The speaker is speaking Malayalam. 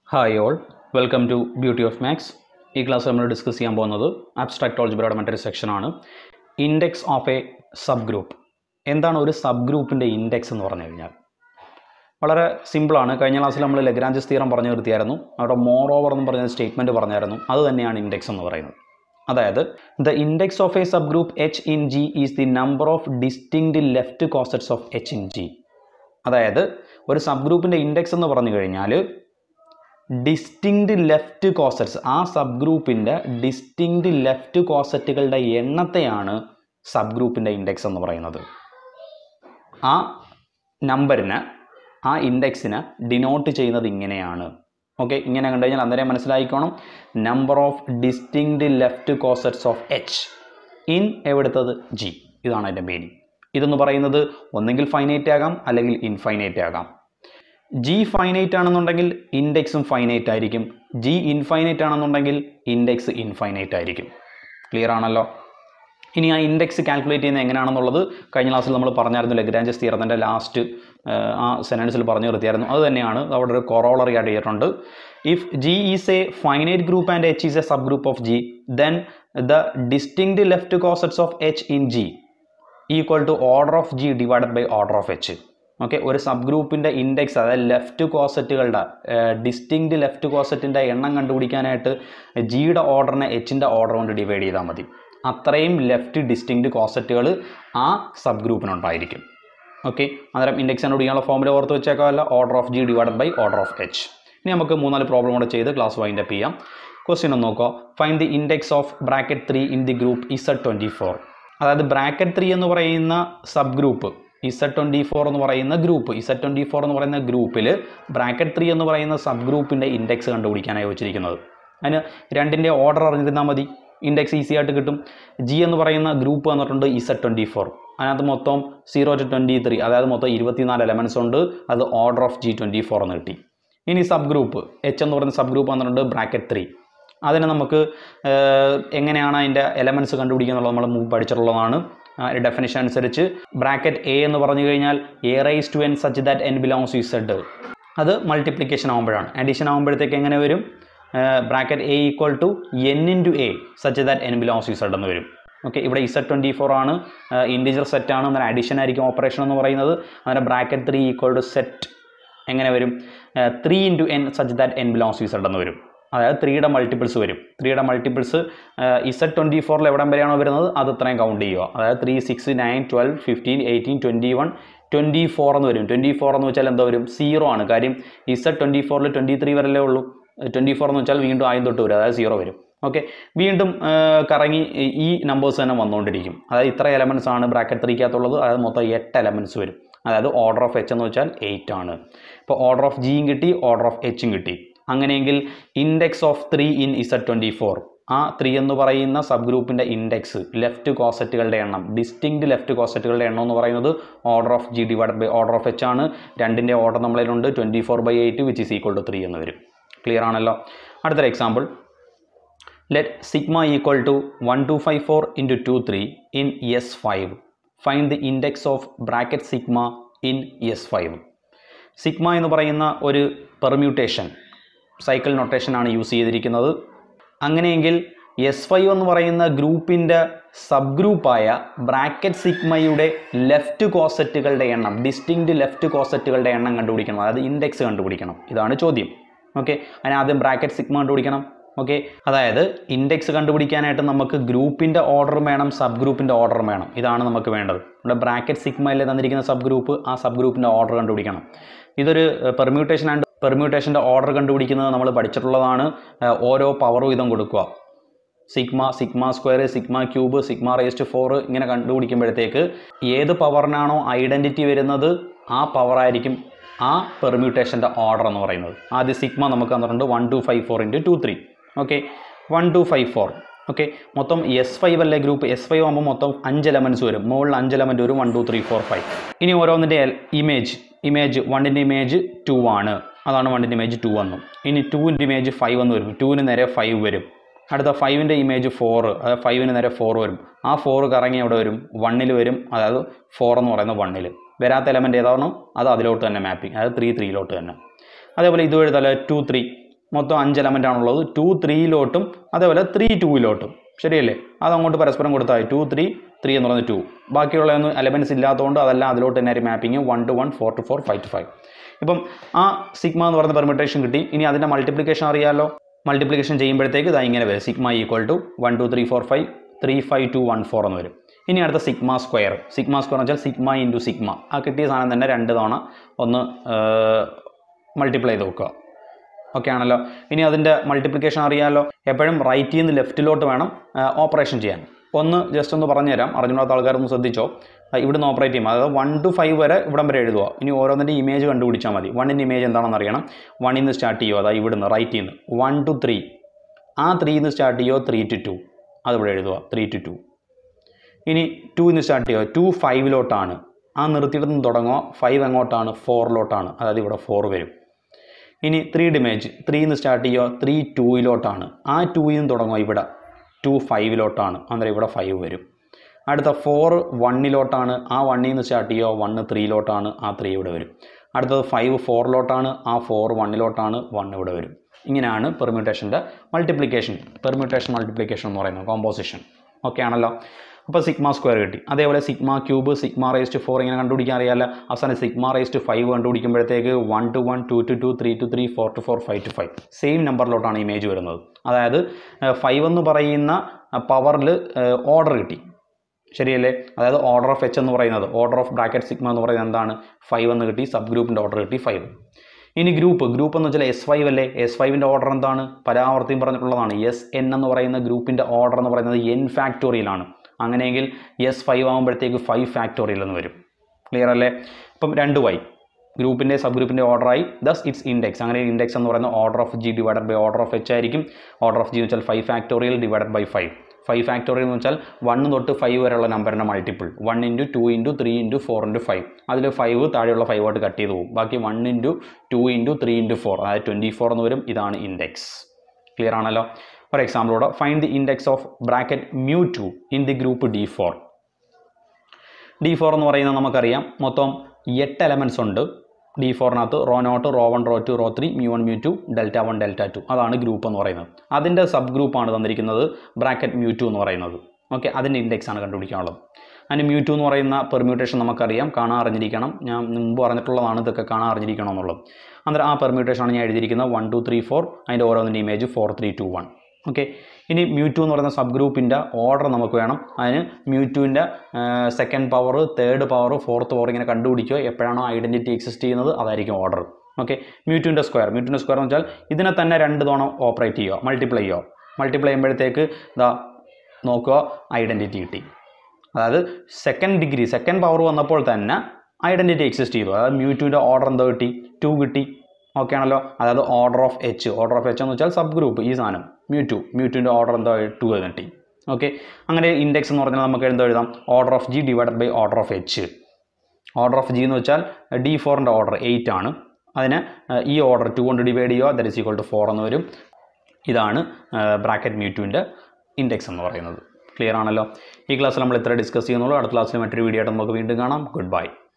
hi all welcome to beauty of maths ഈ ക്ലാസ് നമ്മൾ ഡിസ്കസ് ചെയ്യാൻ പോകുന്നത് അബ്സ്ട്രാക്ട് ഓൾജിബ്രയുടെ മറ്റൊരു സെക്ഷനാണ് index of a sub group എന്താണ് ഒരു സബ് ഗ്രൂപ്പിൻ്റെ ഇൻഡെക്സ് എന്ന് പറഞ്ഞു കഴിഞ്ഞാൽ വളരെ സിമ്പിളാണ് കഴിഞ്ഞ ക്ലാസ്സിൽ നമ്മൾ ലഗ്രാഞ്ചസ് തീറം പറഞ്ഞു നിർത്തിയായിരുന്നു അവിടെ മോർ ഓവർ എന്ന് പറഞ്ഞ സ്റ്റേറ്റ്മെൻറ്റ് പറഞ്ഞായിരുന്നു അത് തന്നെയാണ് ഇൻഡെക്സ് എന്ന് പറയുന്നത് അതായത് the index of a sub group H in G is the number of distinct left cosets of H in G അതായത് ഒരു സബ് ഗ്രൂപ്പിൻ്റെ ഇൻഡെക്സ് എന്ന് പറഞ്ഞു കഴിഞ്ഞാൽ ഡിസ്റ്റിങ്ക്ട് ലെഫ്റ്റ് കോസറ്റ്സ് ആ സബ് ഗ്രൂപ്പിൻ്റെ ഡിസ്റ്റിങ്ക്ട് ലെഫ്റ്റ് കോസറ്റുകളുടെ എണ്ണത്തെയാണ് സബ് ഗ്രൂപ്പിൻ്റെ ഇൻഡെക്സ് എന്ന് പറയുന്നത് ആ നമ്പറിന് ആ ഇൻഡെക്സിന് ഡിനോട്ട് ചെയ്യുന്നത് ഇങ്ങനെയാണ് ഓക്കെ ഇങ്ങനെ കണ്ടു കഴിഞ്ഞാൽ അന്നേരം മനസ്സിലായിക്കോണം number of distinct left cosets of H in എവിടുത്തത് ജി ഇതാണ് അതിൻ്റെ മീനിങ് ഇതെന്ന് പറയുന്നത് ഒന്നെങ്കിൽ ഫൈനൈറ്റ് ആകാം അല്ലെങ്കിൽ ഇൻഫൈനൈറ്റ് ആകാം ജി ഫൈനൈറ്റ് ആണെന്നുണ്ടെങ്കിൽ ഇൻഡെക്സും ഫൈനൈറ്റ് ആയിരിക്കും ജി ഇൻഫൈനൈറ്റ് ആണെന്നുണ്ടെങ്കിൽ ഇൻഡെക്സ് ഇൻഫൈനൈറ്റ് ആയിരിക്കും ക്ലിയർ ആണല്ലോ ഇനി ആ ഇൻഡെക്സ് കാൽക്കുലേറ്റ് ചെയ്യുന്നത് എങ്ങനെയാണെന്നുള്ളത് കഴിഞ്ഞ ക്ലാസ്സിൽ നമ്മൾ പറഞ്ഞായിരുന്നു ലഗ്രാഞ്ചസ് തിയറത്തിൻ്റെ ലാസ്റ്റ് ആ സെനൻസിൽ പറഞ്ഞു നിർത്തിയായിരുന്നു അത് തന്നെയാണ് അവിടെ ഒരു കൊറോളറി ആയിട്ട് ചെയ്തിട്ടുണ്ട് if G is a finite group and H is a sub group of G then the distinct left cosets of H in G equal to order of G divided by order of H okay ഒരു സബ് ഗ്രൂപ്പിൻ്റെ ഇൻഡെക്സ് അതായത് ലെഫ്റ്റ് കോസറ്റുകളുടെ ഡിസ്റ്റിങ്ക്ട് ലെഫ്റ്റ് കോസറ്റിൻ്റെ എണ്ണം കണ്ടുപിടിക്കാനായിട്ട് ജിയുടെ ഓർഡറിനെ എച്ചിൻ്റെ ഓർഡർ കൊണ്ട് ഡിവൈഡ് ചെയ്താൽ മതി അത്രയും ലെഫ്റ്റ് ഡിസ്റ്റിങ്ക്ട് കോസറ്റുകൾ ആ സബ് ഗ്രൂപ്പിനുണ്ടായിരിക്കും ഓക്കെ അന്നേരം ഇൻഡെക്സ് കണ്ടുപിടിക്കാനുള്ള ഫോമിൽ ഓർത്ത് വെച്ചേക്കാമല്ല order of G divided by order of H ഇനി നമുക്ക് മൂന്നാല് പ്രോബ്ലം കൂടെ ചെയ്ത് ക്ലാസ് വൈൻഡ് അപ്പ് ചെയ്യാം ക്വസ്റ്റ്യൻ ഒന്ന് നോക്കുക find the index of bracket three in the group Z twenty four അതായത് ബ്രാക്കറ്റ് ത്രീ എന്ന് പറയുന്ന sub group Z twenty four എന്ന് പറയുന്ന ഗ്രൂപ്പ് ഇസഡ് ട്വൻറ്റി ഫോർ എന്ന് പറയുന്ന ഗ്രൂപ്പിൽ ബ്രാക്കറ്റ് ത്രീ എന്ന് പറയുന്ന സബ് ഗ്രൂപ്പിൻ്റെ ഇൻഡെക്സ് കണ്ടുപിടിക്കാനായി വെച്ചിരിക്കുന്നത് അതിന് രണ്ടിൻ്റെ ഓർഡർ അറിഞ്ഞിരുന്നാൽ മതി ഇൻഡെക്സ് ഈസി ആയിട്ട് കിട്ടും ജി എന്ന് പറയുന്ന ഗ്രൂപ്പ് വന്നിട്ടുണ്ട് ഇസഡ് ട്വൻറ്റി ഫോർ അതിനകത്ത് മൊത്തം സീറോ ടു ട്വൻറ്റി ത്രീ അതായത് മൊത്തം ഇരുപത്തിനാല് എലമെൻസ് ഉണ്ട് അത് order of G twenty four എന്ന് കിട്ടി ഇനി സബ് ഗ്രൂപ്പ് എച്ച് എന്ന് പറയുന്ന സബ് ഗ്രൂപ്പ് വന്നിട്ടുണ്ട് ബ്രാക്കറ്റ് ത്രീ അതിന് നമുക്ക് എങ്ങനെയാണ് അതിൻ്റെ എലമെൻറ്റ്സ് കണ്ടുപിടിക്കുക എന്നുള്ളത് നമ്മൾ മുമ്പ് പഠിച്ചിട്ടുള്ളതാണ് ഡെഫിനിഷൻ അനുസരിച്ച് ബ്രാക്കറ്റ് എ എന്ന് പറഞ്ഞു കഴിഞ്ഞാൽ a raise to n such that n belongs to Z അത് മൾട്ടിപ്ലിക്കേഷൻ ആകുമ്പോഴാണ് അഡീഷൻ ആകുമ്പോഴത്തേക്ക് എങ്ങനെ വരും bracket a equal to n into a such that n belongs to Z എന്ന് വരും ഓക്കെ ഇവിടെ ഇസഡ് ട്വൻറ്റി ഫോർ ആണ് ഇൻഡിജർ സെറ്റ് ആണ് അന്നേരം അഡീഷൻ ആയിരിക്കും ഓപ്പറേഷൻ എന്ന് പറയുന്നത് അന്നേരം bracket three equal to set എങ്ങനെ വരും three into n such that n belongs to Z എന്ന് വരും അതായത് ത്രീയുടെ മൾട്ടിപ്പിൾസ് വരും ത്രീയുടെ മൾട്ടിപ്പിൾസ് ഇസഡ് ട്വൻറ്റി ഫോറിൽ എവിടം വരെയാണോ വരുന്നത് അത് ഇത്രയും കൗണ്ട് ചെയ്യുക അതായത് three six nine twelve fifteen eighteen twenty one twenty four എന്ന് വരും ട്വൻറ്റി ഫോർ എന്ന് വെച്ചാൽ എന്താ വരും സീറോ ആണ് കാര്യം ഇസഡ് ട്വൻറ്റി ഫോറിൽ ട്വൻറ്റി ത്രീ വരല്ലേ ഉള്ളൂ ട്വൻറ്റി ഫോർ എന്ന് വെച്ചാൽ വീണ്ടും ആദ്യം തൊട്ട് വരും അതായത് സീറോ വരും ഓക്കെ വീണ്ടും കറങ്ങി ഈ നമ്പേഴ്സ് തന്നെ വന്നുകൊണ്ടിരിക്കും അതായത് ഇത്ര എലമെൻറ്റ്സ് ആണ് ബ്രാക്കറ്റ് ത്രീക്കകത്തുള്ളത് അതായത് മൊത്തം എട്ട് എലമെൻറ്റ്സ് വരും അതായത് ഓർഡർ ഓഫ് എച്ച് എന്ന് വെച്ചാൽ എയ്റ്റ് ആണ് ഇപ്പോൾ ഓർഡർ ഓഫ് ജിയും കിട്ടി ഓർഡർ ഓഫ് എച്ചും കിട്ടി അങ്ങനെയെങ്കിൽ index of three in Z twenty four ആ ത്രീ എന്ന് പറയുന്ന സബ് ഗ്രൂപ്പിൻ്റെ ഇൻഡെക്സ് ലെഫ്റ്റ് കോസറ്റുകളുടെ എണ്ണം ഡിസ്റ്റിങ്ക്ട് ലെഫ്റ്റ് കോസറ്റുകളുടെ എണ്ണം എന്ന് പറയുന്നത് order of G divide by order of H ആണ് രണ്ടിൻ്റെ ഓർഡർ നമ്മളിലുണ്ട് twenty four by eight which is equal to three എന്ന് വരും ക്ലിയർ ആണല്ലോ അടുത്തൊരു example let sigma equal to one two five four into two three in S five find the index of bracket sigma in S five sigma എന്ന് പറയുന്ന ഒരു പെർമ്യൂട്ടേഷൻ സൈക്കിൾ നൊട്ടേഷനാണ് യൂസ് ചെയ്തിരിക്കുന്നത് അങ്ങനെയെങ്കിൽ എസ് ഫൈവ് എന്ന് പറയുന്ന ഗ്രൂപ്പിൻ്റെ സബ് ഗ്രൂപ്പായ ബ്രാക്കറ്റ് സിഗ്മയുടെ ലെഫ്റ്റ് കോസറ്റുകളുടെ എണ്ണം ഡിസ്റ്റിങ്ക്ട് ലെഫ്റ്റ് കോസറ്റുകളുടെ എണ്ണം കണ്ടുപിടിക്കണം അതായത് ഇൻഡെക്സ് കണ്ടുപിടിക്കണം ഇതാണ് ചോദ്യം ഓക്കെ അതിന് ആദ്യം ബ്രാക്കറ്റ് സിഗ്മ കണ്ടുപിടിക്കണം ഓക്കെ അതായത് ഇൻഡെക്സ് കണ്ടുപിടിക്കാനായിട്ട് നമുക്ക് ഗ്രൂപ്പിൻ്റെ ഓർഡർ വേണം സബ് ഗ്രൂപ്പിൻ്റെ ഓർഡർ വേണം ഇതാണ് നമുക്ക് വേണ്ടത് ഇവിടെ ബ്രാക്കറ്റ് സിഗ്മയിൽ തന്നിരിക്കുന്ന സബ് ഗ്രൂപ്പ് ആ സബ് ഗ്രൂപ്പിൻ്റെ ഓർഡർ കണ്ടുപിടിക്കണം ഇതൊരു പെർമ്യൂട്ടേഷൻ ആൻഡ് പെർമ്യൂട്ടേഷൻ്റെ ഓർഡർ കണ്ടുപിടിക്കുന്നത് നമ്മൾ പഠിച്ചിട്ടുള്ളതാണ് ഓരോ പവർ വീതം കൊടുക്കുക sigma sigma square sigma cube sigma raised four ഇങ്ങനെ കണ്ടുപിടിക്കുമ്പോഴത്തേക്ക് ഏത് പവറിനാണോ ഐഡൻറ്റിറ്റി വരുന്നത് ആ പവറായിരിക്കും ആ പെർമ്യൂട്ടേഷൻ്റെ ഓർഡർ എന്ന് പറയുന്നത് ആദ്യം സിഗ്മ നമുക്ക് തന്നിട്ടുണ്ട് one two five four into two three okay one two five four okay മൊത്തം എസ് ഫൈവ് അല്ലേ ഗ്രൂപ്പ് എസ് ഫൈവ് ആകുമ്പോൾ മൊത്തം അഞ്ച് എലമെൻറ്റ്സ് വരും മുകളിൽ അഞ്ച് എലമെൻറ്റ് വരും one two three four five ഇനി ഓരോന്നിൻ്റെ ഇമേജ് ഇമേജ് വണ്ണിൻ്റെ ഇമേജ് ടു ആണ് അതാണ് വണ്ണിൻ്റെ ഇമേജ് ടു വന്നു ഇനി ടൂവിൻ്റെ ഇമേജ് ഫൈവ് എന്ന് വരും ടൂവിന് നേരെ ഫൈവ് വരും അടുത്ത ഫൈവിൻ്റെ ഇമേജ് ഫോർ അതായത് ഫൈവിന് നേരെ ഫോർ വരും ആ ഫോർ കറങ്ങി എവിടെ വരും വണ്ണിൽ വരും അതായത് ഫോർ എന്ന് പറയുന്ന വണ്ണിൽ വരാത്ത എലമെൻറ്റ് ഏതാണോ അത് അതിലോട്ട് തന്നെ മാപ്പിംഗ് അതായത് ത്രീ ത്രീയിലോട്ട് തന്നെ അതേപോലെ ഇത് എഴുതാലോ ടു ത്രീ മൊത്തം അഞ്ച് എലമെൻ്റ് ആണുള്ളത് ടു ത്രീയിലോട്ടും അതേപോലെ ത്രീ ടൂയിലോട്ടും ശരിയല്ലേ അത് അങ്ങോട്ട് പരസ്പരം കൊടുത്താൽ ടു ത്രീ ത്രീ എന്ന് പറയുന്നത് ടു ബാക്കിയുള്ളതൊന്നും എലമെൻറ്റ്സ് ഇല്ലാത്തതുകൊണ്ട് അതെല്ലാം അതിലോട്ട് തന്നെ mapping one two one four two four five two five ഇപ്പം ആ സിഗ്മ എന്ന് പറയുന്ന പെർമിറ്റേഷൻ കിട്ടി ഇനി അതിൻ്റെ മൾട്ടിപ്ലിക്കേഷൻ അറിയാമല്ലോ മൾട്ടിപ്ലിക്കേഷൻ ചെയ്യുമ്പോഴത്തേക്ക് ഇതാ ഇങ്ങനെ വരും sigma equal to one two three four five three five two one four എന്ന് വരും ഇനി അടുത്ത സിഗ്മ സ്ക്വയർ സിഗ്മ സ്ക്വയർ എന്ന് വെച്ചാൽ സിഗ്മ ഇൻറ്റു സിഗ്മ ആ കിട്ടിയ സാധനം തന്നെ രണ്ട് തവണ ഒന്ന് മൾട്ടിപ്ലൈ ചെയ്ത് നോക്കുക ഓക്കെ ആണല്ലോ ഇനി അതിൻ്റെ മൾട്ടിപ്ലിക്കേഷൻ അറിയാമല്ലോ എപ്പോഴും റൈറ്റിൽ നിന്ന് ലെഫ്റ്റിലോട്ട് വേണം ഓപ്പറേഷൻ ചെയ്യാൻ ഒന്ന് ജസ്റ്റ് ഒന്ന് പറഞ്ഞുതരാം അറിഞ്ഞില്ലാത്ത ആൾക്കാരൊന്ന് ശ്രദ്ധിച്ചോ ആ, ഇവിടുന്ന് ഓപ്പറേറ്റ് ചെയ്യും അതായത് വൺ ടു ഫൈവ് വരെ ഇവിടം വരെ എഴുതുക ഇനി ഓരോന്നിൻ്റെ ഇമേജ് കണ്ടുപിടിച്ചാൽ മതി വണ്ണിൻ്റെ ഇമേജ് എന്താണെന്ന് അറിയണം വണ്ണിൽ നിന്ന് സ്റ്റാർട്ട് ചെയ്യുക അതായത് ഇവിടുന്ന് റൈറ്റിൽ നിന്ന് വൺ ടു ത്രീ ആ ത്രീയിൽ നിന്ന് സ്റ്റാർട്ട് ചെയ്യുക ത്രീ ടു ടു അതിവിടെ എഴുതുക ത്രീ ടു ടു ഇനി ടൂയിൽ നിന്ന് സ്റ്റാർട്ട് ചെയ്യുക ടു ഫൈവിലോട്ടാണ് ആ നിർത്തിയിടത്ത് നിന്ന് തുടങ്ങുക ഫൈവ് എങ്ങോട്ടാണ് ഫോറിലോട്ടാണ് അതായത് ഇവിടെ ഫോർ വരും ഇനി ത്രീ ഡിമേജ് ത്രീയിൽ നിന്ന് സ്റ്റാർട്ട് ചെയ്യുക ത്രീ ടൂയിലോട്ടാണ് ആ ടൂയിൽ നിന്ന് തുടങ്ങുക ഇവിടെ ടു ഫൈവിലോട്ടാണ് അന്നേരം ഇവിടെ ഫൈവ് വരും അടുത്ത ഫോർ വണ്ണിലോട്ടാണ് ആ വണ്ണിൽ നിന്ന് സ്റ്റാർട്ട് ചെയ്യുക വണ്ണ് ത്രീയിലോട്ടാണ് ആ ത്രീ ഇവിടെ വരും അടുത്തത് ഫൈവ് ഫോറിലോട്ടാണ് ആ ഫോർ വണ്ണിലോട്ടാണ് വൺ ഇവിടെ വരും ഇങ്ങനെയാണ് പെർമ്യൂട്ടേഷൻ്റെ മൾട്ടിപ്ലിക്കേഷൻ പെർമ്യൂട്ടേഷൻ മൾട്ടിപ്ലിക്കേഷൻ എന്ന് പറയുന്നത് കോമ്പോസിഷൻ ഓക്കെ ആണല്ലോ അപ്പോൾ സിഗ്മ സ്ക്വയർ കിട്ടി അതേപോലെ sigma cube sigma raised four ഇങ്ങനെ കണ്ടുപിടിക്കാൻ അറിയാമല്ലോ അവസാനം സിഗ്മ റേസ്റ്റ് ഫൈവ് കണ്ടുപിടിക്കുമ്പോഴത്തേക്ക് one two one two two two three two three four two four five two five same നമ്പറിലോട്ടാണ് ഇമേജ് വരുന്നത് അതായത് ഫൈവ് എന്ന് പറയുന്ന പവറിൽ ഓർഡർ കിട്ടി ശരിയല്ലേ അതായത് ഓർഡർ ഓഫ് എച്ച് എന്ന് പറയുന്നത് ഓർഡർ ഓഫ് ബ്രാക്കറ്റ് സിഗ്മ എന്ന് പറയുന്നത് എന്താണ് ഫൈവ് എന്ന് കിട്ടി സബ് ഗ്രൂപ്പിൻ്റെ ഓർഡർ കിട്ടി ഫൈവ് ഇനി ഗ്രൂപ്പ് ഗ്രൂപ്പ് എന്ന് വെച്ചാൽ എസ് ഫൈവ് അല്ലേ എസ് ഫൈവിൻ്റെ ഓർഡർ എന്താണ് പരാവർത്തിയും പറഞ്ഞിട്ടുള്ളതാണ് എസ് എൻ എന്ന് പറയുന്ന ഗ്രൂപ്പിൻ്റെ ഓർഡർ എന്ന് പറയുന്നത് എൻ ഫാക്ടോറിയലാണ് അങ്ങനെയെങ്കിൽ എസ് ഫൈവ് ആകുമ്പോഴത്തേക്ക് ഫൈവ് ഫാക്ടോറിയൽ എന്ന് വരും ക്ലിയർ അല്ലേ ഇപ്പം രണ്ട് വൈ ഗ്രൂപ്പിൻ്റെ സബ് ഗ്രൂപ്പിൻ്റെ ഓർഡറായി ദസ് ഇറ്റ്സ് ഇൻഡെക്സ് അങ്ങനെ ഇൻഡെക്സ് എന്ന് പറയുന്നത് order of G divided by order of H ആയിരിക്കും ഓർഡർ ഓഫ് ജി എന്ന് വെച്ചാൽ five factorial divided by five five factorial എന്ന് വെച്ചാൽ വൺ തൊട്ട് ഫൈവ് വരെയുള്ള നമ്പറിൻ്റെ multiple one into two into three into four into five അതിൽ ഫൈവ് താഴെയുള്ള ഫൈവ് ആയിട്ട് കട്ട് ചെയ്ത് പോകും ബാക്കി one into two into three into four അതായത് ട്വൻറ്റി ഫോർ എന്ന് വരും ഇതാണ് ഇൻഡെക്സ് ക്ലിയർ ആണല്ലോ ഫോർ എക്സാമ്പിളോടെ find the index of bracket mu two in the group D four D four എന്ന് പറയുന്നത് നമുക്കറിയാം മൊത്തം എട്ട് എലമെൻറ്റ്സ് ഉണ്ട് ഡി ഫോറിനകത്ത് rho not rho one rho two rho three mu one mu two delta one delta two അതാണ് ഗ്രൂപ്പ് എന്ന് പറയുന്നത് അതിൻ്റെ സബ് ഗ്രൂപ്പാണ് തന്നിരിക്കുന്നത് ബ്രാക്കറ്റ് മ്യൂ ടു എന്ന് പറയുന്നത് ഓക്കെ അതിൻ്റെ ഇൻഡെക്സ് ആണ് കണ്ടുപിടിക്കാനുള്ളത് അതിന് മ്യൂ ടു എന്ന് പറയുന്ന പെർമ്യൂട്ടേഷൻ നമുക്കറിയാം കാണാൻ അറിഞ്ഞിരിക്കണം ഞാൻ മുമ്പ് പറഞ്ഞിട്ടുള്ളതാണ് ഇതൊക്കെ കാണാൻ അറിഞ്ഞിരിക്കണം എന്നുള്ളത് അന്നേരം ആ പെർമ്യൂട്ടേഷൻ ആണ് ഞാൻ എഴുതിയിരിക്കുന്നത് വൺ ടു ത്രീ ഫോർ അതിൻ്റെ ഓരോന്നിൻ്റെ image four three two one okay ഇനി മ്യൂ ടു എന്ന് പറയുന്ന സബ് ഗ്രൂപ്പിൻ്റെ ഓർഡർ നമുക്ക് വേണം അതിന് മ്യൂ ടുവിൻ്റെ second power third power fourth power ഇങ്ങനെ കണ്ടുപിടിക്കുക എപ്പോഴാണോ ഐഡൻറ്റിറ്റി എക്സിസ്റ്റ് ചെയ്യുന്നത് അതായിരിക്കും ഓർഡർ ഓക്കെ മ്യൂറ്റുവിൻ്റെ സ്ക്വയർ മ്യൂറ്റുവിൻ്റെ സ്ക്വയർ എന്ന് വെച്ചാൽ ഇതിനെ തന്നെ രണ്ട് തവണ ഓപ്പറേറ്റ് ചെയ്യുക മൾട്ടിപ്ലൈ ചെയ്യുക മൾട്ടിപ്ലൈ ചെയ്യുമ്പോഴത്തേക്ക് ഇതാ നോക്കുക ഐഡൻറ്റിറ്റി കിട്ടി അതായത് സെക്കൻഡ് ഡിഗ്രി സെക്കൻഡ് പവർ വന്നപ്പോൾ തന്നെ ഐഡൻറ്റിറ്റി എക്സിസ്റ്റ് ചെയ്തു അതായത് മ്യൂറ്റുവിൻ്റെ ഓർഡർ എന്തോ കിട്ടി ടു കിട്ടി ഓക്കെ ആണല്ലോ അതായത് order of H order of H എന്ന് വെച്ചാൽ സബ് ഗ്രൂപ്പ് ഈ സാധനം മ്യൂറ്റു മ്യൂറ്റുവിൻ്റെ ഓർഡർ എന്തോ ടു കിട്ടി ഓക്കെ അങ്ങനെ ഇൻഡെക്സ് എന്ന് പറഞ്ഞാൽ നമുക്ക് എന്തോ എഴുതാം order of G divided by order of H order of G എന്ന് വെച്ചാൽ ഡി ഫോറിൻ്റെ ഓർഡർ എയ്റ്റ് ആണ് അതിന് ഏഹ്, ഈ ഓർഡർ ടു കൊണ്ട് ഡിവൈഡ് ചെയ്യുക that is equal to four എന്ന് വരും ഇതാണ് ബ്രാക്കറ്റ് മ്യൂറ്റുവിൻ്റെ ഇൻഡെക്സ് എന്ന് പറയുന്നത് ക്ലിയർ ആണല്ലോ ഈ ക്ലാസ്സിൽ നമ്മൾ ഇത്ര ഡിസ്കസ് ചെയ്യുന്നുള്ളൂ അടുത്ത ക്ലാസ്സിൽ മറ്റൊരു വീഡിയോ ആയിട്ട് നമുക്ക് വീണ്ടും കാണാം ഗുഡ് ബൈ